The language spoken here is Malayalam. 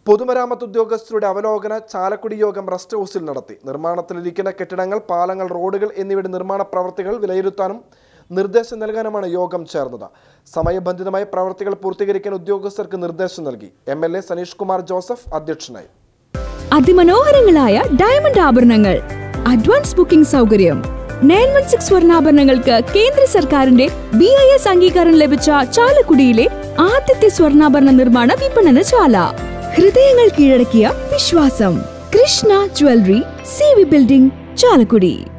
പൊതുമരാമത്ത് ഉദ്യോഗസ്ഥരുടെ അവലോകന ചാലക്കുടി യോഗം റെസ്റ്റ് ഹൗസിൽ നടത്തി നിർമ്മാണത്തിലിരിക്കുന്ന കെട്ടിടങ്ങൾ പാലങ്ങൾ റോഡുകൾ എന്നിവയുടെ നിർമ്മാണ പ്രവർത്തികൾ വിലയിരുത്താനും നിർദ്ദേശം നൽകാനുമാണ് യോഗം ചേർന്നത് സമയബന്ധിതമായി പ്രവർത്തികൾ പൂർത്തീകരിക്കാൻ ഉദ്യോഗസ്ഥർക്ക് നിർദ്ദേശം നൽകി M L A Sanish Kumar Joseph അധ്യക്ഷനായി അതിമനോഹരങ്ങളായ ഡയമണ്ട് ആഭരണങ്ങൾ അഡ്വാൻസ് ബുക്കിംഗ് സൗകര്യം നയൻ വൺ സിക്സ് സ്വർണ്ണാഭരണങ്ങൾക്ക് കേന്ദ്ര സർക്കാരിന്റെ ബി ഐ എസ് അംഗീകാരം ലഭിച്ച ചാലക്കുടിയിലെ ആദ്യത്തെ സ്വർണ്ണാഭരണ നിർമ്മാണ വിപണനശാല ഹൃദയങ്ങൾ കീഴടക്കിയ വിശ്വാസം Krishna jewellery C V building Chalakudy